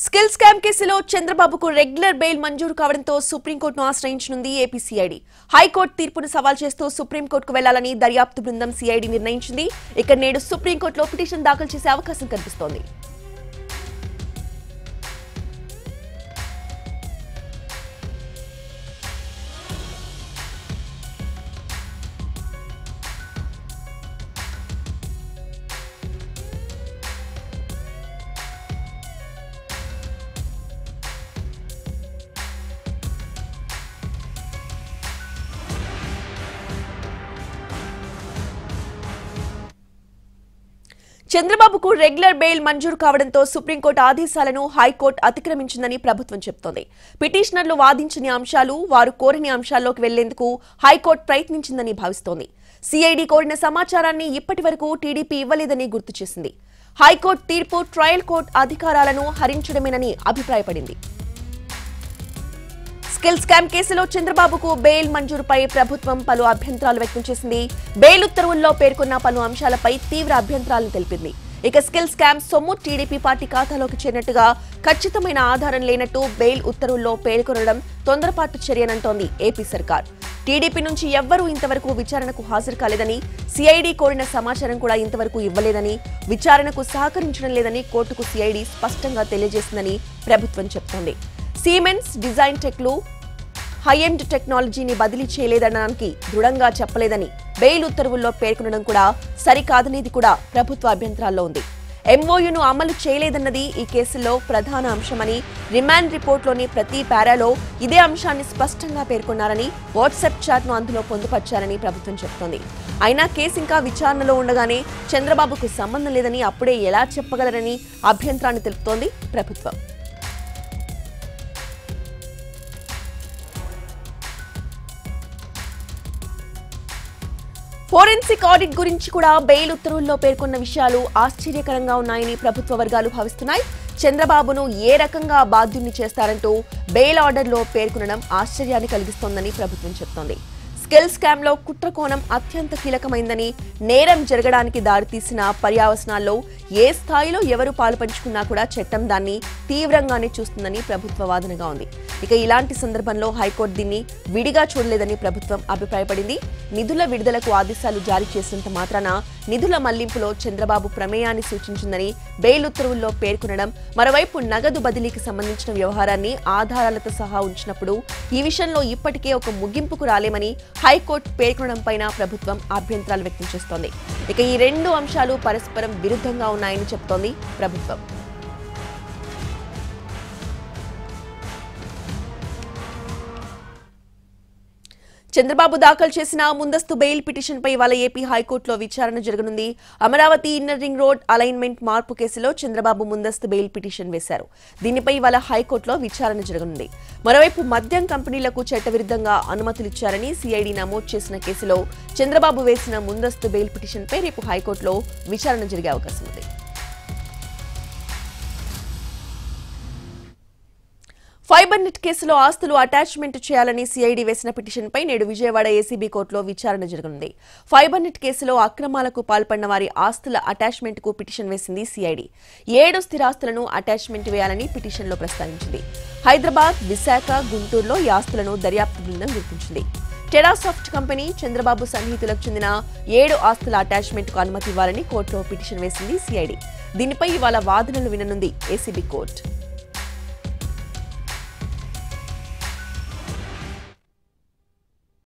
skill scam కేసులో చంద్రబాబుకు regular bail మంజూరు కావడంతో సుప్రీంకోర్టును ఆశ్రయించనుంది ఏపీ సిఐడి హైకోర్టు తీర్పును సవాల్ చేస్తూ సుప్రీంకోర్టుకు వెళ్లాలని దర్యాప్తు బృందం సిఐడి నిర్ణయించింది ఇక నేడు సుప్రీంకోర్టులో పిటిషన్ దాఖలు చేసే అవకాశం కనిపిస్తోంది చంద్రబాబుకు రెగ్యులర్ బెయిల్ మంజూరు కావడంతో సుప్రీంకోర్టు ఆదేశాలను హైకోర్టు అతిక్రమించిందని ప్రభుత్వం చెబుతోంది పిటిషనర్లు వాదించని అంశాలు వారు కోరని అంశాల్లోకి వెళ్లేందుకు హైకోర్టు ప్రయత్నించిందని భావిస్తోంది సిఐడి కోరిన సమాచారాన్ని ఇప్పటి వరకు టీడీపీ ఇవ్వలేదని గుర్తు చేసింది హైకోర్టు తీర్పు ట్రయల్ కోర్టు అధికారాలను హరించడమేనని అభిప్రాయపడింది స్కిల్ స్కామ్ కేసులో చంద్రబాబుకు బెయిల్ మంజూరుపై ప్రభుత్వం పలు అభ్యంతరాలు వ్యక్తం చేసింది బెయిల్ ఉత్తర్వుల్లో పేర్కొన్న పలు అంశాలపై తీవ్ర అభ్యంతరాలను తెలిపింది ఇక స్కిల్ స్కామ్ సొమ్ము టీడీపీ పార్టీ ఖాతాలోకి చేరినట్టుగా ఖచ్చితమైన ఆధారం లేనట్టు బెయిల్ ఉత్తర్వుల్లో పేర్కొనడం తొందరపాటు చర్యనంటోంది ఏపీ సర్కార్ టీడీపీ నుంచి ఎవ్వరూ ఇంతవరకు విచారణకు హాజరు కాలేదని సిఐడి కోరిన సమాచారం కూడా ఇంతవరకు ఇవ్వలేదని విచారణకు సహకరించడం లేదని కోర్టుకు సిఐడి స్పష్టంగా తెలియజేసిందని ప్రభుత్వం చెప్తోంది సీమెన్స్ డిజైన్ టెక్లు హై ఎండ్ టెక్నాలజీని బదిలీ చేయలేదనడానికి దృఢంగా చెప్పలేదని బెయిల్ ఉత్తర్వుల్లో పేర్కొనడం కూడా సరికాదనేది కూడా ప్రభుత్వ అభ్యంతరాల్లో ఉంది ఎంఓయూను అమలు చేయలేదన్నది ఈ కేసులో ప్రధాన అంశమని రిమాండ్ రిపోర్ట్లోని ప్రతి పారాలో ఇదే అంశాన్ని స్పష్టంగా పేర్కొన్నారని వాట్సాప్ చాట్ను అందులో పొందుపర్చారని ప్రభుత్వం చెబుతోంది అయినా కేసు ఇంకా విచారణలో ఉండగానే చంద్రబాబుకు సంబంధం లేదని అప్పుడే ఎలా చెప్పగలరని అభ్యంతరాన్ని తెలుపుతోంది ప్రభుత్వం ఫోరెన్సిక్ ఆడిట్ గురించి కూడా బెయిల్ ఉత్తర్వుల్లో పేర్కొన్న విషయాలు ఆశ్చర్యకరంగా ఉన్నాయని ప్రభుత్వ వర్గాలు భావిస్తున్నాయి చంద్రబాబును ఏ రకంగా బాధ్యుణ్ణి చేస్తారంటూ బెయిల్ ఆర్డర్లో పేర్కొనడం ఆశ్చర్యాన్ని కలిగిస్తోందని ప్రభుత్వం చెప్తోంది స్కిల్ స్కామ్ లో కుట్రకోణం అత్యంత కీలకమైందని నేరం జరగడానికి దారితీసిన పర్యావసనాల్లో ఏ స్థాయిలో ఎవరు పాలు పంచుకున్నా కూడా చట్టం దాన్ని తీవ్రంగానే చూస్తుందని ప్రభుత్వ వాదనగా ఉంది ఇక ఇలాంటి సందర్భంలో హైకోర్టు దీన్ని విడిగా చూడలేదని ప్రభుత్వం అభిప్రాయపడింది నిధుల విడుదలకు ఆదేశాలు జారీ చేసినంత మాత్రాన నిధుల మళ్లింపులో చంద్రబాబు ప్రమేయాన్ని సూచించిందని బెయిల్ ఉత్తర్వుల్లో పేర్కొనడం మరోవైపు నగదు బదిలీకి సంబంధించిన వ్యవహారాన్ని ఆధారాలతో సహా ఉంచినప్పుడు ఈ విషయంలో ఇప్పటికే ఒక ముగింపుకు రాలేమని హైకోర్టు పేర్కొనడంపైన ప్రభుత్వం అభ్యంతరాలు వ్యక్తం చేస్తోంది ఇక ఈ రెండు అంశాలు పరస్పరం విరుద్ధంగా ఉన్నాయని చెప్తోంది ప్రభుత్వం చంద్రబాబు దాఖలు చేసిన ముందస్తు బెయిల్ పిటిషన్పై ఇవాళ ఏపీ హైకోర్టులో విచారణ జరగనుంది Amaravati inner ring road alignment మార్పు కేసులో చంద్రబాబు ముందస్తు బెయిల్ పిటిషన్ వేశారు దీనిపై ఇవాళ హైకోర్టులో విచారణ జరగనుంది మరోవైపు మద్యం కంపెనీలకు చట్టవిరుద్ధంగా అనుమతులిచ్చారని సిఐడి నమోదు చేసిన కేసులో చంద్రబాబు వేసిన ముందస్తు బెయిల్ పిటిషన్పై రేపు హైకోర్టులో విచారణ జరిగే అవకాశం ఉంది ఫైబర్ నెట్ కేసులో ఆస్తులు అటాచ్మెంట్ చేయాలని సిఐడి వేసిన పిటిషన్పై నేడు విజయవాడ ఏసీబీ కోర్టులో విచారణ జరగనుంది ఫైబర్ నెట్ కేసులో అక్రమాలకు పాల్పడిన వారి ఆస్తుల అటాచ్మెంట్ కు పిటిషన్ వేసింది సిఐడి ఏడు స్థిరాస్తులను అటాచ్మెంట్ వేయాలని పిటిషన్లో ప్రస్తావించింది హైదరాబాద్ విశాఖ గుంటూరులో ఈ ఆస్తులను దర్యాప్తు బృందం గుర్తించింది టెరాసాఫ్ట్ కంపెనీ చంద్రబాబు సన్నిహితులకు చెందిన ఏడు ఆస్తుల అటాచ్మెంట్ కు అనుమతి ఇవ్వాలని కోర్టులో పిటిషన్ వేసింది సిఐడి దీనిపై ఇవాళ వాదనలు విననుంది ఏసీబీ కోర్టు